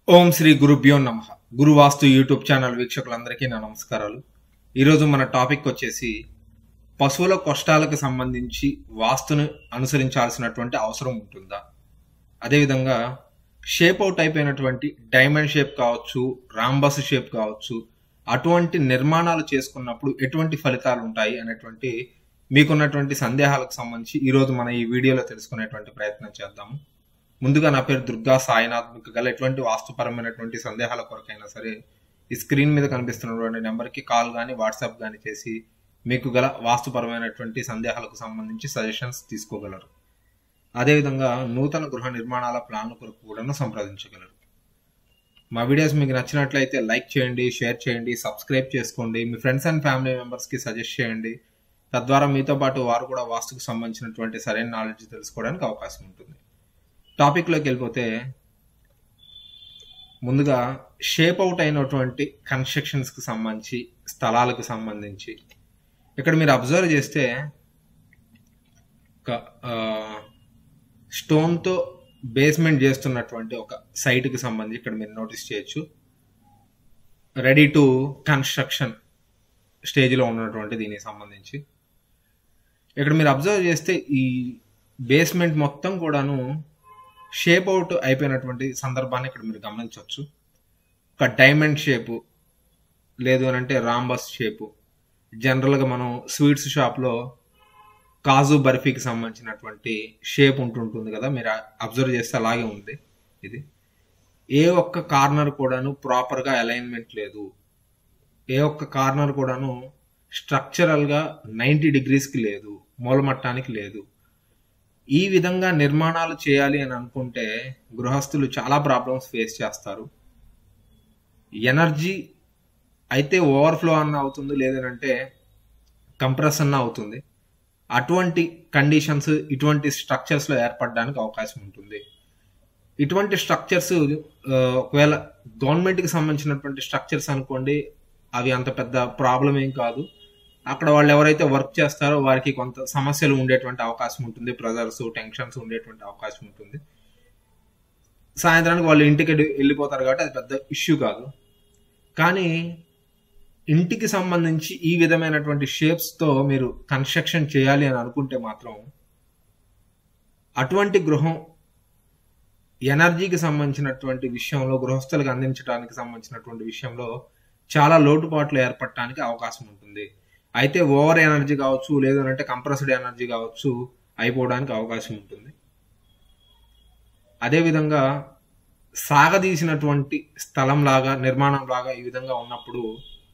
ఓం శ్రీ గురుభ్యో నమ గురువాస్తు YouTube channel వీక్షకులందరికీ నా నమస్కారాలు ఈరోజు మన టాపిక్ వచ్చేసి పశువుల కష్టాలకు సంబంధించి వాస్తును అనుసరించాల్సినటువంటి అవసరం ఉంటుందా అదేవిధంగా షేప్ అవుట్ అయిపోయినటువంటి డైమండ్ షేప్ కావచ్చు రాంబస్ షేప్ కావచ్చు అటువంటి నిర్మాణాలు చేసుకున్నప్పుడు ఎటువంటి ఫలితాలు ఉంటాయి అనేటువంటి మీకున్నటువంటి సందేహాలకు సంబంధించి ఈరోజు మన ఈ వీడియోలో తెలుసుకునేటువంటి ప్రయత్నం చేద్దాము ముందుగా నా పేరు దుర్గా సాయినాథ్ మీకు గల ఎటువంటి వాస్తుపరమైనటువంటి సందేహాల కొరకైనా సరే ఈ స్క్రీన్ మీద కనిపిస్తున్నటువంటి నెంబర్కి కాల్ కానీ వాట్సాప్ కానీ చేసి మీకు గల వాస్తుపరమైనటువంటి సందేహాలకు సంబంధించి సజెషన్స్ తీసుకోగలరు అదేవిధంగా నూతన గృహ నిర్మాణాల ప్లాన్ కొరకు కూడా సంప్రదించగలరు మా వీడియోస్ మీకు నచ్చినట్లయితే లైక్ చేయండి షేర్ చేయండి సబ్స్క్రైబ్ చేసుకోండి మీ ఫ్రెండ్స్ అండ్ ఫ్యామిలీ మెంబర్స్కి సజెస్ట్ చేయండి తద్వారా మీతో పాటు వారు కూడా వాస్తుకు సంబంధించినటువంటి సరైన నాలెడ్జ్ తెలుసుకోవడానికి అవకాశం ఉంటుంది టాపిక్లోకి వెళ్ళిపోతే ముందుగా షేప్ అవుట్ అయినటువంటి కన్స్ట్రక్షన్స్కి సంబంధించి స్థలాలకు సంబంధించి ఇక్కడ మీరు అబ్జర్వ్ చేస్తే ఒక స్టోన్తో బేస్మెంట్ చేస్తున్నటువంటి ఒక సైట్కి సంబంధించి ఇక్కడ మీరు నోటీస్ చేయొచ్చు రెడీ టు కన్స్ట్రక్షన్ స్టేజ్లో ఉన్నటువంటి దీనికి సంబంధించి ఇక్కడ మీరు అబ్జర్వ్ చేస్తే ఈ బేస్మెంట్ మొత్తం కూడాను షేప్ అవుట్ అయిపోయినటువంటి సందర్భాన్ని ఇక్కడ మీరు గమనించవచ్చు ఒక డైమండ్ షేపు లేదు అని అంటే రాంబస్ షేపు జనరల్గా మనం స్వీట్స్ షాప్లో కాజు బర్ఫీకి సంబంధించినటువంటి షేప్ ఉంటుంటుంది కదా మీరు అబ్జర్వ్ చేస్తే అలాగే ఉంది ఇది ఏ ఒక్క కార్నర్ కూడాను ప్రాపర్గా అలైన్మెంట్ లేదు ఏ ఒక్క కార్నర్ కూడాను స్ట్రక్చరల్గా నైంటీ డిగ్రీస్కి లేదు మూలమట్టానికి లేదు ఈ విధంగా నిర్మాణాలు చేయాలి అని అనుకుంటే గృహస్థులు చాలా ప్రాబ్లమ్స్ ఫేస్ చేస్తారు ఎనర్జీ అయితే ఓవర్ఫ్లో అన్న అవుతుంది లేదంటే కంప్రెస్ అన్న అవుతుంది అటువంటి కండిషన్స్ ఇటువంటి స్ట్రక్చర్స్లో ఏర్పడడానికి అవకాశం ఉంటుంది ఇటువంటి స్ట్రక్చర్స్ ఒకవేళ గవర్నమెంట్కి సంబంధించినటువంటి స్ట్రక్చర్స్ అనుకోండి అవి అంత పెద్ద ప్రాబ్లం ఏం కాదు అక్కడ వాళ్ళు ఎవరైతే వర్క్ చేస్తారో వారికి కొంత సమస్యలు ఉండేటువంటి అవకాశం ఉంటుంది ప్రెజర్స్ టెన్షన్స్ ఉండేటువంటి అవకాశం ఉంటుంది సాయంత్రానికి వాళ్ళు ఇంటికి వెళ్ళిపోతారు కాబట్టి అది పెద్ద ఇష్యూ కాదు కానీ ఇంటికి సంబంధించి ఈ విధమైనటువంటి షేప్స్తో మీరు కన్స్ట్రక్షన్ చేయాలి అని అనుకుంటే మాత్రం అటువంటి గృహం ఎనర్జీకి సంబంధించినటువంటి విషయంలో గృహస్థులకు అందించడానికి సంబంధించినటువంటి విషయంలో చాలా లోటుపాట్లు ఏర్పడటానికి అవకాశం ఉంటుంది అయితే ఓవర్ ఎనర్జీ కావచ్చు లేదు అంటే కంప్రెస్డ్ ఎనర్జీ కావచ్చు అయిపోవడానికి అవకాశం ఉంటుంది అదేవిధంగా సాగదీసినటువంటి స్థలం లాగా నిర్మాణం లాగా ఈ విధంగా ఉన్నప్పుడు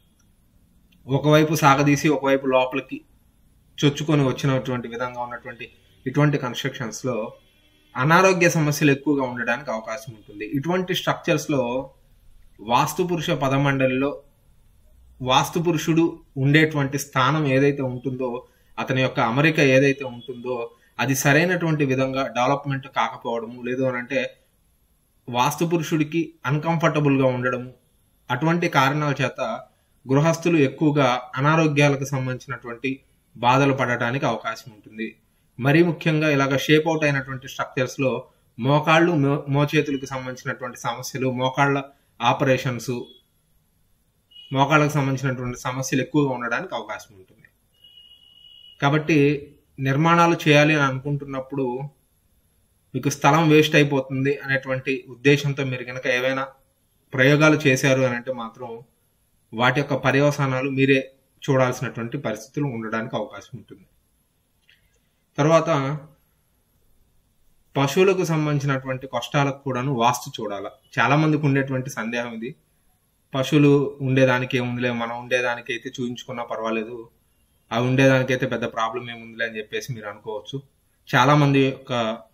ఒకవైపు సాగదీసి ఒకవైపు లోపలికి చొచ్చుకొని వచ్చినటువంటి విధంగా ఉన్నటువంటి ఇటువంటి కన్స్ట్రక్షన్స్లో అనారోగ్య సమస్యలు ఎక్కువగా ఉండడానికి అవకాశం ఉంటుంది ఇటువంటి స్ట్రక్చర్స్లో వాస్తు పురుష పదమండలిలో వాస్తు పురుషుడు ఉండేటువంటి స్థానం ఏదైతే ఉంటుందో అతని యొక్క అమరిక ఏదైతే ఉంటుందో అది సరైనటువంటి విధంగా డెవలప్మెంట్ కాకపోవడము లేదు అని అంటే వాస్తు పురుషుడికి అన్కంఫర్టబుల్గా ఉండడము అటువంటి కారణాల చేత గృహస్థులు ఎక్కువగా అనారోగ్యాలకు సంబంధించినటువంటి బాధలు పడటానికి అవకాశం ఉంటుంది మరీ ముఖ్యంగా ఇలాగ షేప్ అవుట్ అయినటువంటి స్ట్రక్చర్స్లో మోకాళ్ళు మోచేతులకు సంబంధించినటువంటి సమస్యలు మోకాళ్ళ ఆపరేషన్స్ మోకాళ్ళకు సంబంధించినటువంటి సమస్యలు ఎక్కువగా ఉండడానికి అవకాశం ఉంటుంది కాబట్టి నిర్మాణాలు చేయాలి అని అనుకుంటున్నప్పుడు మీకు స్థలం వేస్ట్ అయిపోతుంది అనేటువంటి ఉద్దేశంతో మీరు కనుక ఏవైనా ప్రయోగాలు చేశారు అని అంటే మాత్రం వాటి యొక్క పర్యవసానాలు మీరే చూడాల్సినటువంటి పరిస్థితులు ఉండడానికి అవకాశం ఉంటుంది తర్వాత పశువులకు సంబంధించినటువంటి కష్టాలకు కూడాను వాస్తు చూడాలి చాలా మందికి ఉండేటువంటి సందేహం ఇది పశువులు ఉండేదానికి ఏముందిలే మనం ఉండేదానికి అయితే చూయించుకున్నా పర్వాలేదు అవి ఉండేదానికైతే పెద్ద ప్రాబ్లం ఏముందిలే అని చెప్పేసి మీరు అనుకోవచ్చు చాలా మంది యొక్క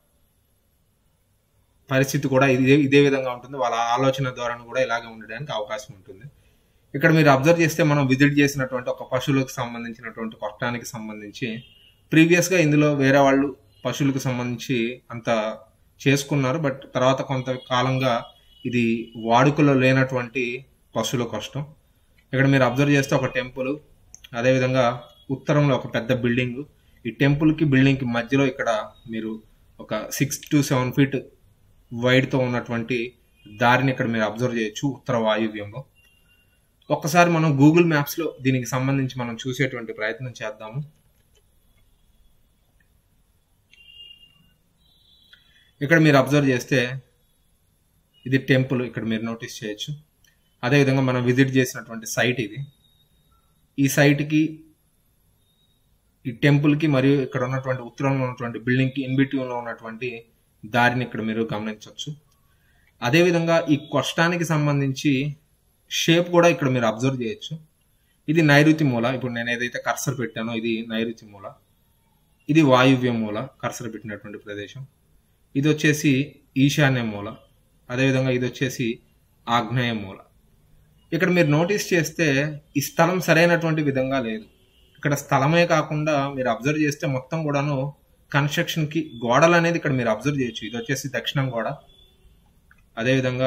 పరిస్థితి కూడా ఇదే ఇదే విధంగా ఉంటుంది వాళ్ళ ఆలోచన ద్వారా కూడా ఇలాగే ఉండడానికి అవకాశం ఉంటుంది ఇక్కడ మీరు అబ్జర్వ్ చేస్తే మనం విజిట్ చేసినటువంటి ఒక పశువులకు సంబంధించినటువంటి కష్టానికి సంబంధించి ప్రీవియస్గా ఇందులో వేరే వాళ్ళు పశువులకు సంబంధించి అంత చేసుకున్నారు బట్ తర్వాత కొంతకాలంగా ఇది వాడుకలో లేనటువంటి పశువుల కష్టం ఇక్కడ మీరు అబ్జర్వ్ చేస్తే ఒక టెంపుల్ అదేవిధంగా ఉత్తరంలో ఒక పెద్ద బిల్డింగ్ ఈ టెంపుల్కి బిల్డింగ్కి మధ్యలో ఇక్కడ మీరు ఒక సిక్స్ టు సెవెన్ ఫీట్ వైడ్తో ఉన్నటువంటి దారిని ఇక్కడ మీరు అబ్జర్వ్ చేయొచ్చు ఉత్తర వాయువ్యంలో ఒక్కసారి మనం గూగుల్ మ్యాప్స్లో దీనికి సంబంధించి మనం చూసేటువంటి ప్రయత్నం చేద్దాము ఇక్కడ మీరు అబ్జర్వ్ చేస్తే ఇది టెంపుల్ ఇక్కడ మీరు నోటీస్ చేయొచ్చు అదేవిధంగా మనం విజిట్ చేసినటువంటి సైట్ ఇది ఈ సైట్కి ఈ టెంపుల్కి మరియు ఇక్కడ ఉన్నటువంటి ఉత్తరంలో ఉన్నటువంటి బిల్డింగ్కి ఇన్ బిట్వీన్లో ఉన్నటువంటి దారిని ఇక్కడ మీరు గమనించవచ్చు అదేవిధంగా ఈ కష్టానికి సంబంధించి షేప్ కూడా ఇక్కడ మీరు అబ్జర్వ్ చేయొచ్చు ఇది నైరుతి మూల ఇప్పుడు నేను ఏదైతే కర్సర్ పెట్టానో ఇది నైరుతి మూల ఇది వాయువ్య మూల కర్సర్ పెట్టినటువంటి ప్రదేశం ఇది వచ్చేసి ఈశాన్య మూల అదేవిధంగా ఇది వచ్చేసి ఆగ్నేయ మూల ఇక్కడ మీరు నోటీస్ చేస్తే ఈ స్థలం సరైనటువంటి విధంగా లేదు ఇక్కడ స్థలమే కాకుండా మీరు అబ్జర్వ్ చేస్తే మొత్తం కూడాను కన్స్ట్రక్షన్కి గోడలు అనేది ఇక్కడ మీరు అబ్జర్వ్ చేయొచ్చు ఇది వచ్చేసి దక్షిణం గోడ అదేవిధంగా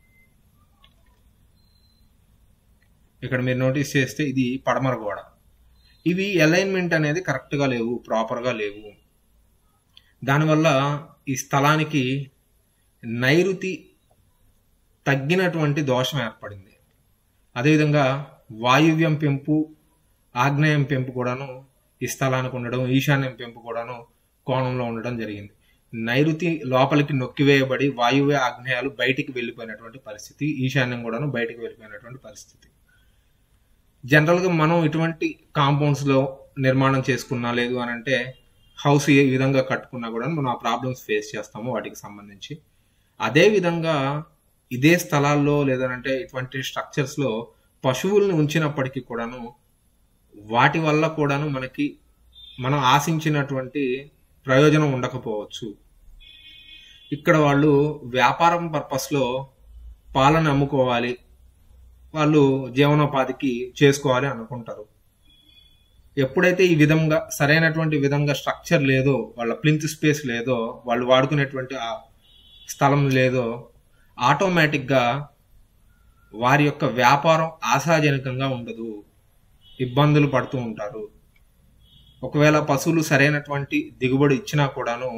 ఇక్కడ మీరు నోటీస్ చేస్తే ఇది పడమర గోడ ఇవి అలైన్మెంట్ అనేది కరెక్ట్గా లేవు ప్రాపర్గా లేవు దానివల్ల ఈ స్థలానికి నైరుతి తగ్గినటువంటి దోషం ఏర్పడింది అదేవిధంగా వాయువ్యం పెంపు ఆగ్నేయం పెంపు కూడాను ఈ స్థలానికి ఉండడం ఈశాన్యం పెంపు కూడాను కోణంలో ఉండడం జరిగింది నైరుతి లోపలికి నొక్కివేయబడి వాయువ్య ఆగ్నేయాలు బయటికి వెళ్ళిపోయినటువంటి పరిస్థితి ఈశాన్యం కూడాను బయటికి వెళ్ళిపోయినటువంటి పరిస్థితి జనరల్గా మనం ఇటువంటి కాంపౌండ్స్లో నిర్మాణం చేసుకున్నా లేదు అని అంటే హౌస్ ఏ విధంగా కట్టుకున్నా కూడా మనం ఆ ప్రాబ్లమ్స్ ఫేస్ చేస్తాము వాటికి సంబంధించి అదే విధంగా ఇదే స్థలాల్లో లేదంటే ఇటువంటి స్ట్రక్చర్స్లో పశువుల్ని ఉంచినప్పటికీ కూడాను వాటి వల్ల కూడాను మనకి మనం ఆశించినటువంటి ప్రయోజనం ఉండకపోవచ్చు ఇక్కడ వాళ్ళు వ్యాపారం పర్పస్లో పాలను అమ్ముకోవాలి వాళ్ళు జీవనోపాధికి చేసుకోవాలి అనుకుంటారు ఎప్పుడైతే ఈ విధంగా సరైనటువంటి విధంగా స్ట్రక్చర్ లేదో వాళ్ళ ప్లింత్ స్పేస్ లేదో వాళ్ళు వాడుకునేటువంటి ఆ స్థలం లేదో ఆటోమేటిక్గా వారి యొక్క వ్యాపారం ఆశాజనకంగా ఉండదు ఇబ్బందులు పడుతూ ఉంటారు ఒకవేళ పశువులు సరైనటువంటి దిగుబడి ఇచ్చినా కూడాను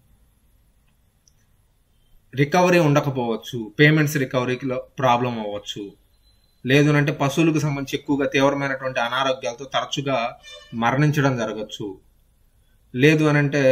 రికవరీ ఉండకపోవచ్చు పేమెంట్స్ రికవరీకి ప్రాబ్లం అవ్వచ్చు లేదు అంటే పశువులకు సంబంధించి ఎక్కువగా తీవ్రమైనటువంటి అనారోగ్యాలతో తరచుగా మరణించడం జరగచ్చు లేదు అనంటే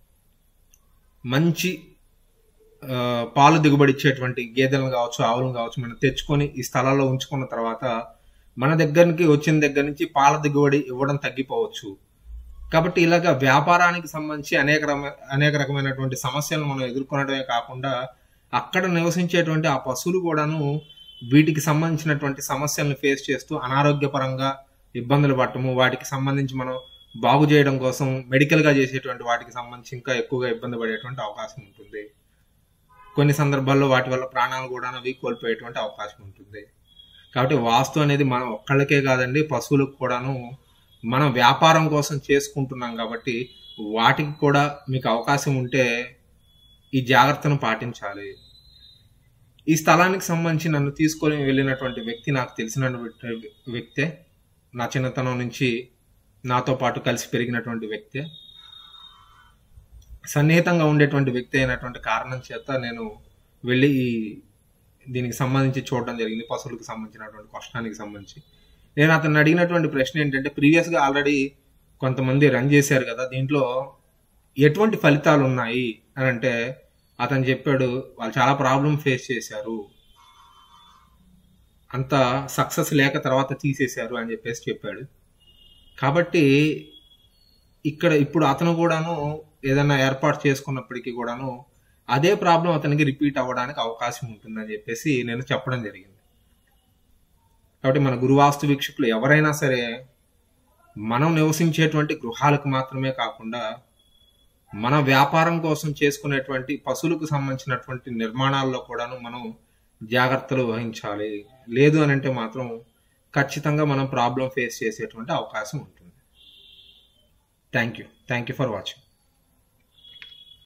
మంచి పాలు దిగుబడి ఇచ్చేటువంటి గేదెలను కావచ్చు ఆవులను కావచ్చు మనం తెచ్చుకొని ఈ స్థలాల్లో ఉంచుకున్న తర్వాత మన దగ్గరికి వచ్చిన దగ్గర నుంచి పాల దిగుబడి ఇవ్వడం తగ్గిపోవచ్చు కాబట్టి ఇలాగ వ్యాపారానికి సంబంధించి అనేక రమ అనేక రకమైనటువంటి సమస్యలను మనం ఎదుర్కొనడమే కాకుండా అక్కడ నివసించేటువంటి ఆ పశువులు కూడాను వీటికి సంబంధించినటువంటి సమస్యలను ఫేస్ చేస్తూ అనారోగ్యపరంగా ఇబ్బందులు పడటము వాటికి సంబంధించి మనం బాగు చేయడం కోసం మెడికల్గా చేసేటువంటి వాటికి సంబంధించి ఇంకా ఎక్కువగా ఇబ్బంది పడేటువంటి అవకాశం ఉంటుంది కొన్ని సందర్భాల్లో వాటి వల్ల ప్రాణాలు కూడా అవి కోల్పోయేటువంటి అవకాశం ఉంటుంది కాబట్టి వాస్తు అనేది మనం ఒక్కళ్ళకే కాదండి పశువులకు కూడాను మనం వ్యాపారం కోసం చేసుకుంటున్నాం కాబట్టి వాటికి కూడా మీకు అవకాశం ఉంటే ఈ జాగ్రత్తను పాటించాలి ఈ స్థలానికి సంబంధించి నన్ను తీసుకొని వెళ్ళినటువంటి వ్యక్తి నాకు తెలిసిన వ్యక్తే నా చిన్నతనం నుంచి నాతో పాటు కలిసి పెరిగినటువంటి వ్యక్తే సన్నిహితంగా ఉండేటువంటి వ్యక్తి అయినటువంటి కారణం చేత నేను వెళ్ళి ఈ దీనికి సంబంధించి చూడడం జరిగింది పశువులకు సంబంధించినటువంటి కష్టానికి సంబంధించి నేను అతను అడిగినటువంటి ప్రశ్న ఏంటంటే ప్రీవియస్గా ఆల్రెడీ కొంతమంది రన్ చేశారు కదా దీంట్లో ఎటువంటి ఫలితాలు ఉన్నాయి అని అంటే అతను చెప్పాడు వాళ్ళు చాలా ప్రాబ్లం ఫేస్ చేశారు అంత సక్సెస్ లేక తర్వాత తీసేశారు అని చెప్పేసి చెప్పాడు కాబట్టి ఇక్కడ ఇప్పుడు అతను కూడాను ఏదైనా ఏర్పాటు చేసుకున్నప్పటికీ కూడాను అదే ప్రాబ్లం అతనికి రిపీట్ అవ్వడానికి అవకాశం ఉంటుందని చెప్పేసి నేను చెప్పడం జరిగింది కాబట్టి మన గురువాస్తు వీక్షకులు ఎవరైనా సరే మనం నివసించేటువంటి గృహాలకు మాత్రమే కాకుండా మన వ్యాపారం కోసం చేసుకునేటువంటి పశువులకు సంబంధించినటువంటి నిర్మాణాల్లో కూడాను మనం జాగ్రత్తలు వహించాలి లేదు అని అంటే మాత్రం ఖచ్చితంగా మనం ప్రాబ్లం ఫేస్ చేసేటువంటి అవకాశం ఉంటుంది thank you thank you for watching